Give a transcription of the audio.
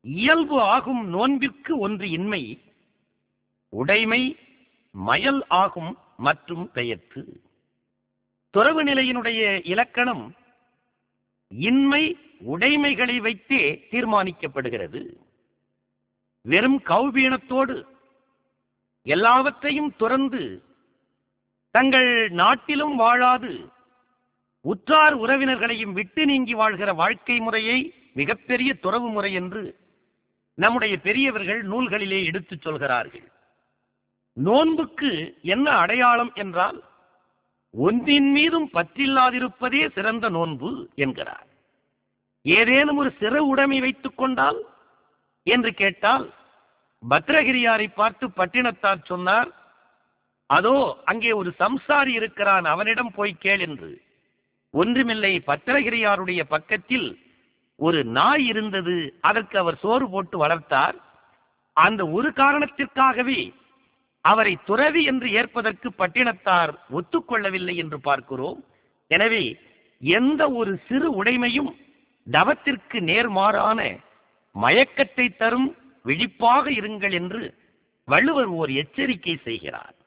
இயல்பு ஆகும் நோன்பிற்கு ஒன்று இன்மை உடைமை மயல் ஆகும் மற்றும் பெயர்த்து துறவு நிலையினுடைய இலக்கணம் இன்மை உடைமைகளை வைத்தே தீர்மானிக்கப்படுகிறது வெறும் கௌபீனத்தோடு எல்லாவற்றையும் துறந்து தங்கள் நாட்டிலும் வாழாது உற்றார் உறவினர்களையும் விட்டு நீங்கி வாழ்கிற வாழ்க்கை முறையை மிகப்பெரிய துறவு முறை என்று நம்முடைய பெரியவர்கள் நூல்களிலே எடுத்துச் சொல்கிறார்கள் நோன்புக்கு என்ன அடையாளம் என்றால் ஒன்றின் மீதும் பற்றில்லாதிருப்பதே சிறந்த நோன்பு என்கிறார் ஏதேனும் ஒரு சிற உடைமை வைத்துக் கொண்டால் என்று கேட்டால் பத்ரகிரியாரை பார்த்து பட்டினத்தார் சொன்னார் அதோ அங்கே ஒரு சம்சாரி இருக்கிறான் அவனிடம் போய் கேள் என்று ஒன்றுமில்லை பத்திரகிரியாருடைய பக்கத்தில் ஒரு நாய் இருந்தது அதற்கு அவர் சோறு போட்டு வளர்த்தார் அந்த ஒரு காரணத்திற்காகவே அவரை துறவி என்று ஏற்பதற்கு பட்டினத்தார் ஒத்துக்கொள்ளவில்லை என்று பார்க்கிறோம் எனவே எந்த ஒரு சிறு உடைமையும் தவத்திற்கு நேர்மாறான மயக்கத்தை தரும் விழிப்பாக இருங்கள் என்று வள்ளுவர் ஓர் எச்சரிக்கை செய்கிறார்